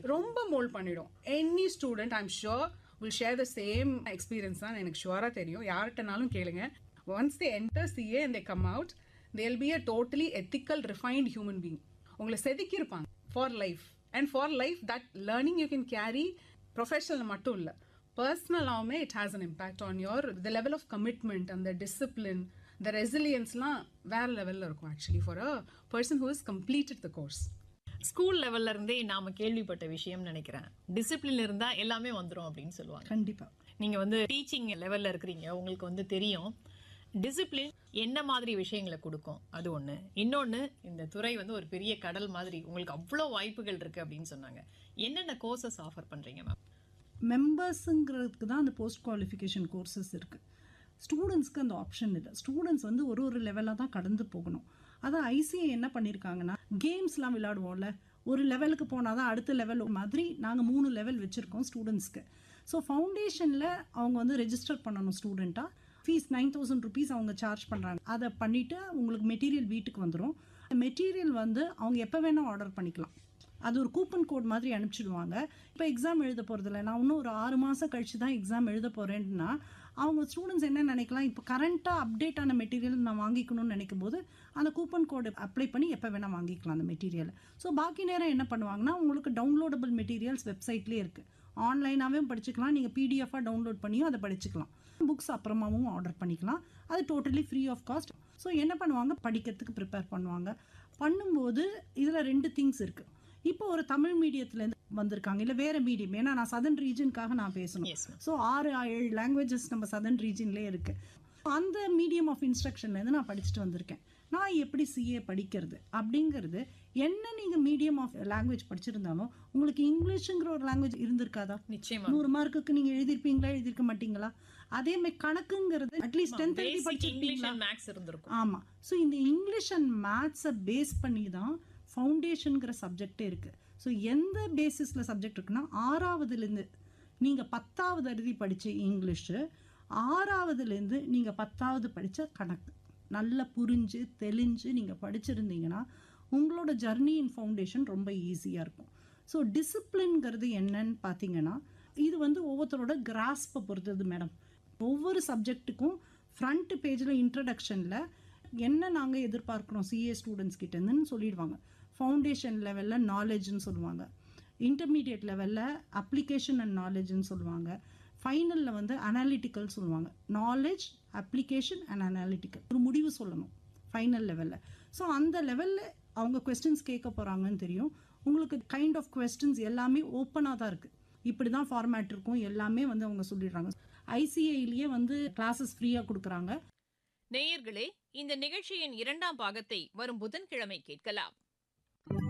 ரொம்ப மோல்ட் பண்ணிடும் any student I'm sure will share the same experience தான் எனக்கு ஷுவராக தெரியும் யார்கிட்டனாலும் கேளுங்க once they enter CA and they come out they'll be a totally ethical refined human being உங்களை செதுக்கியிருப்பாங்க for life and for life that learning you can carry professional மட்டும் இல்லை பர்சனலாகவுமே it has an impact on your the level of commitment அந்த discipline the ரெசிலியன்ஸ்லாம் வேற லெவலில் இருக்கும் actually for a person who is completed the course school லெவல்ல இருந்தே நாம கேள்விப்பட்ட விஷயம் நினைக்கிறேன் டிசிப்ளின் இருந்தா எல்லாமே வந்துரும் அப்படின்னு சொல்லுவாங்க கண்டிப்பா நீங்க வந்து டீச்சிங் லெவல்ல இருக்கிறீங்க உங்களுக்கு வந்து தெரியும் டிசிப்ளின் என்ன மாதிரி விஷயங்களை கொடுக்கும் அது ஒண்ணு இன்னொன்னு இந்த துறை வந்து ஒரு பெரிய கடல் மாதிரி உங்களுக்கு அவ்வளோ வாய்ப்புகள் இருக்கு அப்படின்னு சொன்னாங்க என்னென்ன கோர்சஸ் ஆஃபர் பண்றீங்க மேம் மெம்பர்ஸுங்கிறதுக்கு தான் அந்த போஸ்ட் குவாலிஃபிகேஷன் கோர்சஸ் இருக்குது ஸ்டூடெண்ட்ஸ்க்கு அந்த ஆப்ஷன் இல்லை ஸ்டூடெண்ட்ஸ் வந்து ஒரு ஒரு லெவலாக தான் கடந்து போகணும் அதான் ஐசிஐ என்ன பண்ணியிருக்காங்கன்னா கேம்ஸ்லாம் விளையாடுவோம்ல ஒரு லெவலுக்கு போனால் தான் அடுத்த லெவல் மாதிரி நாங்கள் மூணு லெவல் வச்சுருக்கோம் ஸ்டூடெண்ட்ஸ்க்கு ஸோ ஃபவுண்டேஷனில் அவங்க வந்து ரெஜிஸ்டர் பண்ணணும் ஸ்டூடெண்ட்டாக ஃபீஸ் நைன் தௌசண்ட் ருபீஸ் அவங்க சார்ஜ் பண்ணுறாங்க அதை பண்ணிவிட்டு உங்களுக்கு மெட்டீரியல் வீட்டுக்கு வந்துடும் மெட்டீரியல் வந்து அவங்க எப்போ வேணால் ஆர்டர் பண்ணிக்கலாம் அது ஒரு கூப்பன் கோட் மாதிரி அனுப்பிச்சிடுவாங்க இப்போ எக்ஸாம் எழுத போகிறதில்ல நான் இன்னும் ஒரு ஆறு மாதம் கழிச்சு தான் எக்ஸாம் எழுத போகிறேன்னா அவங்க ஸ்டூடெண்ட்ஸ் என்ன நினைக்கலாம் இப்போ கரண்ட்டாக அப்டேட் ஆன மெட்டீரியல் நான் வாங்கிக்கணும்னு நினைக்கும் போது அந்த கூப்பன் கோடு அப்ளை பண்ணி எப்போ வேணால் வாங்கிக்கலாம் அந்த மெட்டீரியல் ஸோ பாக்கி நேரம் என்ன பண்ணுவாங்கன்னா உங்களுக்கு டவுன்லோடபிள் மெட்டீரியல்ஸ் வெப்சைட்லேயே இருக்குது ஆன்லைனாகவும் படிச்சுக்கலாம் நீங்கள் பிடிஎஃபாக டவுன்லோட் பண்ணியும் அதை படிச்சுக்கலாம் புக்ஸ் அப்புறமாவும் ஆர்டர் பண்ணிக்கலாம் அது totally free of cost so என்ன பண்ணுவாங்க படிக்கிறதுக்கு ப்ரிப்பேர் பண்ணுவாங்க பண்ணும்போது இதில் ரெண்டு திங்ஸ் இருக்குது இப்போ ஒரு தமிழ் மீடியத்துலேருந்து வந்திருக்காங்க இல்லை வேற மீடியம் ஏன்னா நான் சதன் ரீஜனுக்காக நான் பேசணும் Yes, ma'am. ஸோ ஆறு ஏழு லாங்குவேஜஸ் நம்ம சதன் ரீஜன்லேயே இருக்கு அந்த மீடியம் ஆஃப் இன்ஸ்ட்ரக்ஷன்லேருந்து நான் படிச்சுட்டு வந்திருக்கேன் நான் எப்படி சிஏ படிக்கிறது அப்படிங்கிறது என்ன நீங்கள் மீடியம் ஆஃப் லாங்குவேஜ் படிச்சிருந்தாலும் உங்களுக்கு இங்கிலீஷுங்கிற ஒரு லாங்குவேஜ் இருந்திருக்காதா நிச்சயமா நூறு மார்க்குக்கு நீங்க எழுதிருப்பீங்களா எழுதிருக்க மாட்டீங்களா அதே மாதிரி கணக்குங்கிறது அட்லீஸ்ட் டென்த் எழுதி பேசிக் இங்கிலீஷ் படிச்சிருப்பீங்களா அண்ட் மேக்ஸ் இருந்திருக்கும் ஆமா ஸோ இந்த இங்கிலீஷ் அண்ட் மேத்ஸை பேஸ் பண்ணி தான் ஃபவுண்டேஷனுங்கிற சப்ஜெக்டே இருக்கு ஸோ எந்த பேசிஸில் சப்ஜெக்ட் இருக்குன்னா ஆறாவதுலேருந்து நீங்கள் பத்தாவது எழுதி படிச்ச இங்கிலீஷு ஆறாவதுலேருந்து நீங்கள் பத்தாவது படிச்ச கணக்கு நல்லா புரிஞ்சு தெளிஞ்சு நீங்கள் படிச்சிருந்தீங்கன்னா உங்களோட ஜர்னி இன் ஃபவுண்டேஷன் ரொம்ப ஈஸியாக இருக்கும் ஸோ டிசிப்ளின்ங்கிறது என்னன்னு பார்த்தீங்கன்னா இது வந்து ஒவ்வொருத்தரோட கிராஸ்பை பொறுத்தது மேடம் ஒவ்வொரு சப்ஜெக்ட்டுக்கும் ஃப்ரண்ட் பேஜில் இன்ட்ரடக்ஷனில் என்ன நாங்கள் எதிர்பார்க்குறோம் சிஏ ஸ்டூடெண்ட்ஸ் கிட்டேருந்துன்னு சொல்லிடுவாங்க ஃபவுண்டேஷன் லெவலில் நாலேஜ்னு சொல்லுவாங்க இன்டர்மீடியட் லெவலில் அப்ளிகேஷன் அண்ட் நாலேஜ்னு சொல்லுவாங்க ஃபைனலில் வந்து அனாலிட்டிக்கல் சொல்லுவாங்க நாலேஜ் அப்ளிகேஷன் அண்ட் அனாலிட்டிக்கல் ஒரு முடிவு சொல்லணும் ஃபைனல் லெவலில் ஸோ அந்த லெவலில் அவங்க கொஸ்டின்ஸ் கேட்க போகிறாங்கன்னு தெரியும் உங்களுக்கு கைண்ட் ஆஃப் கொஸ்டின்ஸ் எல்லாமே ஓப்பனாக தான் இருக்குது இப்படி தான் ஃபார்மேட் இருக்கும் எல்லாமே வந்து அவங்க சொல்லிடுறாங்க ஐசிஐலேயே வந்து கிளாஸஸ் ஃப்ரீயாக கொடுக்குறாங்க நேயர்களே இந்த நிகழ்ச்சியின் இரண்டாம் பாகத்தை வரும் புதன்கிழமை கேட்கலாம்